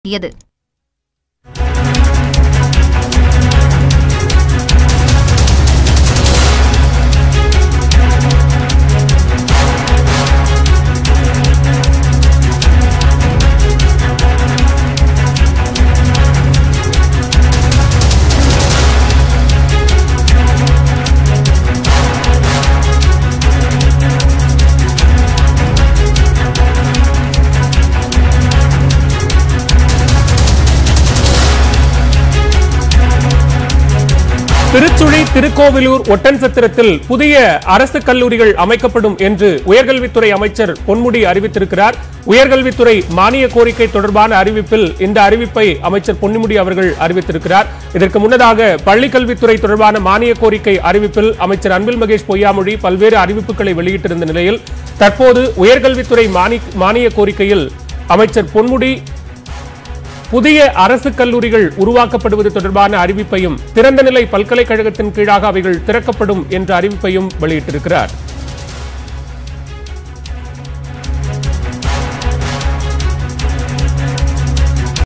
யது திருச்சுழி திருக்கோவிலூர் ஒட்டன்சத்திரத்தில் புதிய அரசு கல்லூரிகள் அமைக்கப்படும் என்று உயர்கல்வித்துறை அமைச்சர் பொன்முடி அறிவித்திருக்கிறார் உயர்கல்வித்துறை மானிய கோரிக்கை தொடர்பான அறிவிப்பில் இந்த அறிவிப்பை அமைச்சர் பொன்முடி அவர்கள் அறிவித்திருக்கிறார் இதற்கு முன்னதாக பள்ளிக்கல்வித்துறை தொடர்பான மானிய கோரிக்கை அறிவிப்பில் அமைச்சர் அன்பில் மகேஷ் பொய்யாமொழி பல்வேறு அறிவிப்புகளை வெளியிட்டிருந்த நிலையில் தற்போது உயர்கல்வித்துறை மானி- மானிய கோரிக்கையில் அமைச்சர் பொன்முடி புதிய அரசு கல்லூரிகள் உருவாக்கப்படுவது தொடர்பான அறிவிப்பையும் திறந்தநிலை பல்கலைக்கழகத்தின் கீழாக அவைகள் திறக்கப்படும் என்ற அறிவிப்பையும் வெளியிட்டிருக்கிறார்